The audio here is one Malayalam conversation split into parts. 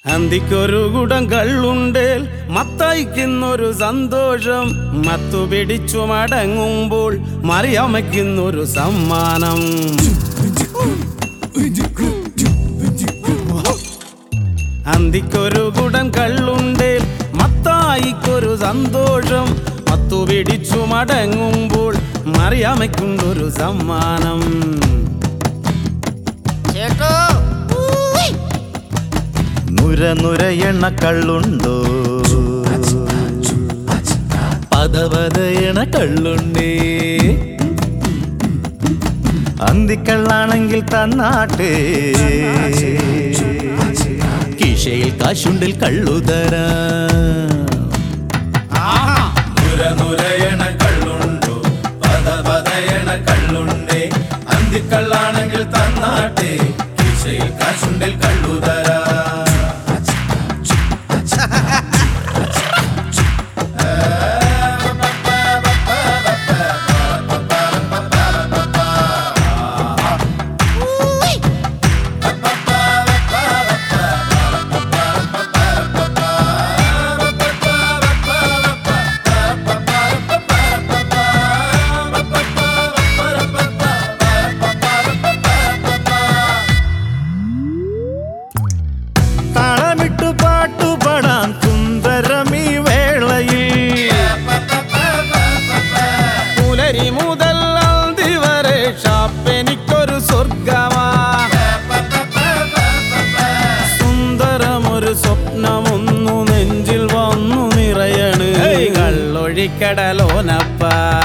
അന്തിക്കൊരു കുടം കള്ളുണ്ടേൽ മത്തയ്ക്കുന്നൊരു സന്തോഷം മത്തു പിടിച്ചു മടങ്ങുമ്പോൾ മറിയമയ്ക്കുന്നൊരു സമ്മാനം അന്തിക്കൊരു കുടം കള്ളുണ്ടേൽ മത്തായിക്കൊരു സന്തോഷം മത്തു പിടിച്ചു മടങ്ങുമ്പോൾ മറിയമയ്ക്കുന്നൊരു സമ്മാനം ചേട്ടോ നുര നുരയണ കള്ളുണ്ടോ പദപതയണ കള്ളുണ്ടേ അന്തിക്കള്ളാണെങ്കിൽ തന്നാട്ടെ കിഷയിൽ കാശുണ്ടിൽ കള്ളുതരാ നുരനുരയണ കള്ളുണ്ടോ പത പതയണ കള്ളുണ്ടേ അന്തിക്കള്ളാണെങ്കിൽ തന്നാട്ടെ കീശയിൽ കാശുണ്ടിൽ കള്ളുതരാ താളമിട്ടു പാട്ടുപാടാൻ സുന്ദരമീ വേളയിൽ പുലരി മുതൽ അന്തി വരെ ഷാപ്പെനിക്കൊരു സ്വർഗമാ സുന്ദരമൊരു സ്വപ്നമൊന്നു നെഞ്ചിൽ വന്നു നിറയണ് കള്ളൊഴിക്കടലോനപ്പ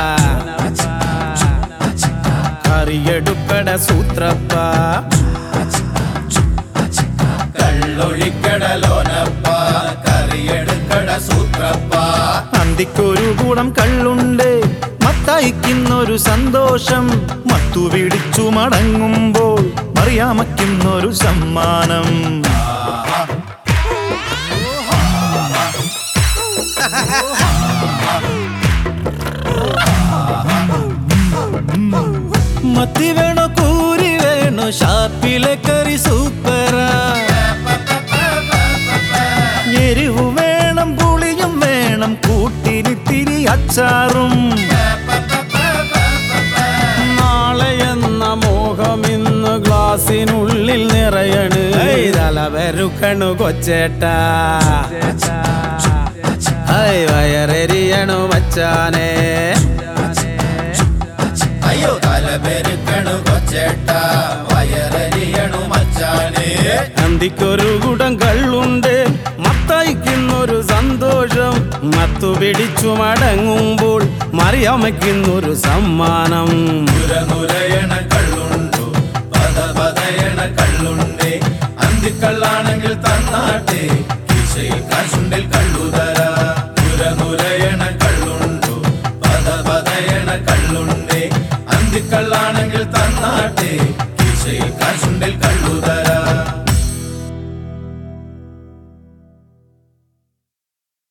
കറിയെടുക്കട സൂത്രപ്പ കള്ളൊഴിക്കടലോനപ്പ കറിയെടുക്കട സൂത്രപ്പ അന്തിക്കൊരു കൂടം കള്ളുണ്ട് മത്തായിക്കുന്നൊരു സന്തോഷം മത്തു പിടിച്ചു മടങ്ങുമ്പോൾ മറിയാമയ്ക്കുന്നൊരു സമ്മാനം മത്തി വേണോ കൂരി വേണോ ഷാപ്പിലെ കറി സൂപ്പറാ എരിവ് വേണം പുളിയും വേണം കൂട്ടിനിത്തിരി അച്ചാറും നാളെ എന്ന മോഹം ഇന്ന് ഗ്ലാസിനുള്ളിൽ നിറയണ് തലവരുക്കണു കൊച്ചേട്ട ഐ വയറെരിയണു മച്ചാനേ അയ്യോ തലപെരുക്കണു കൊച്ചേട്ട വയറരിയണു മച്ചാനേ അന്തിക്കൊരു കുടം കള്ളുണ്ട് മത്തയ്ക്കുന്നൊരു സന്തോഷം മത്തു പിടിച്ചു മടങ്ങുമ്പോൾ മറിയമയ്ക്കുന്നൊരു സമ്മാനം നുരനുരയണ കള്ളുണ്ടോ പത പതയണ കള്ളുണ്ടേ അന്തിക്കള്ളാണെങ്കിൽ തന്നാട്ടെ കീശയിൽ കാശുണ്ടിൽ കള്ളുതരാ നുരനുരയണ കള്ളുണ്ടോ പത പതയണ കള്ളുണ്ടേ അന്തിക്കള്ളാണെങ്കിൽ തന്നാട്ടെ